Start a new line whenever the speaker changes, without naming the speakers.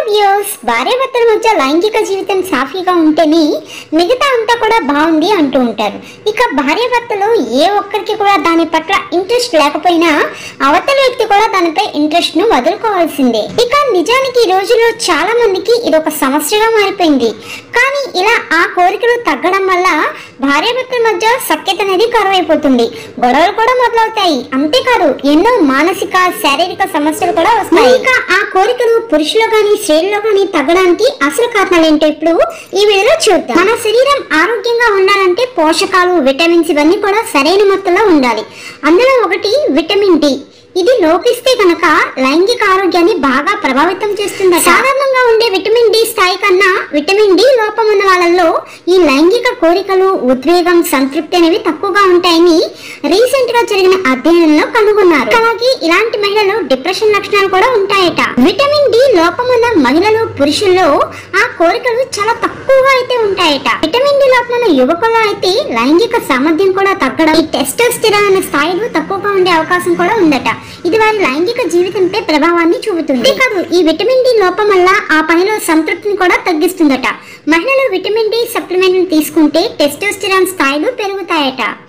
views భార్యాభర్తల మధ్య లైంగిక జీవితం సాఫీగా ఉంటేనే మిగతా అంతా కూడా బాగుంది అంటూ ఉంటారు ఇక భార్యాభర్తలు ఏ ఒక్కరికి కూడా దాని పట్ల ఇంట్రెస్ట్ లేకపోయినా అవతల వ్యక్తి కూడా దానిపై ఇంట్రెస్ట్ ను వదులుకోవాల్సిందే ఇక నిజానికి ఈ రోజుల్లో చాలా మందికి ఇది ఒక సమస్యగా మారిపోయింది కానీ ఇలా ఆ కోరికలు తగ్గడం వల్ల భార్యాభర్తల మధ్య సఖ్యత అనేది కరువైపోతుంది గొడవలు కూడా మొదలవుతాయి అంతేకాదు ఎన్నో మానసిక శారీరక సమస్యలు కూడా వస్తాయి ఇక ఆ కోరికలు పురుషులు గాని స్త్రీల్లో గాని తగ్గడానికి అసలు కారణాలు ఏంటో ఇప్పుడు ఈ వీడియోలో చూద్దాం మన శరీరం ఆరోగ్యంగా ఉండాలంటే పోషకాలు విటమిన్స్ ఇవన్నీ కూడా సరైన మొత్తంలో ఉండాలి అందులో ఒకటి విటమిన్ డి ఇది లోపిస్తే కనుక లైంగిక ఆరోగ్యాన్ని బాగా ప్రభావితం చేస్తుంది సాధారణంగా ఉండే విటమిన్ డి స్థాయి కన్నా విటమిన్ డి లోపం ఉన్న వాళ్ళల్లో ఈ లైంగిక కోరికలు ఉద్వేగం సంతృప్తి అనేవి తక్కువగా ఉంటాయని రీసెంట్ గా జరిగిన అధ్యయనంలో కనుగొన్నారు అలాగే ఇలాంటి మహిళలు డిప్రెషన్ లక్షణాలు కూడా ఉంటాయట విటమిన్ డి లోపం ఉన్న మహిళలు పురుషుల్లో ఆ కోరికలు చాలా తక్కువగా అయితే ఉంటాయట విటమిన్ డి లోపం ఉన్న యువకుల్లో అయితే లైంగిక సామర్థ్యం కూడా తగ్గడం ఈ టెస్టోస్టిరాన్ అనే స్థాయిలు తక్కువగా ఉండే అవకాశం కూడా ఉందట ఇది వారి లైంగిక జీవితంపై ప్రభావాన్ని చూపుతుంది కాదు ఈ విటమిన్ డి లోపం వల్ల ఆ పనిలో సంతృప్తిని కూడా తగ్గిస్తుందట మహిళలు విటమిన్ డి సప్లిమెంట్ తీసుకుంటే టెస్టోస్టిరాన్ స్థాయిలు పెరుగుతాయట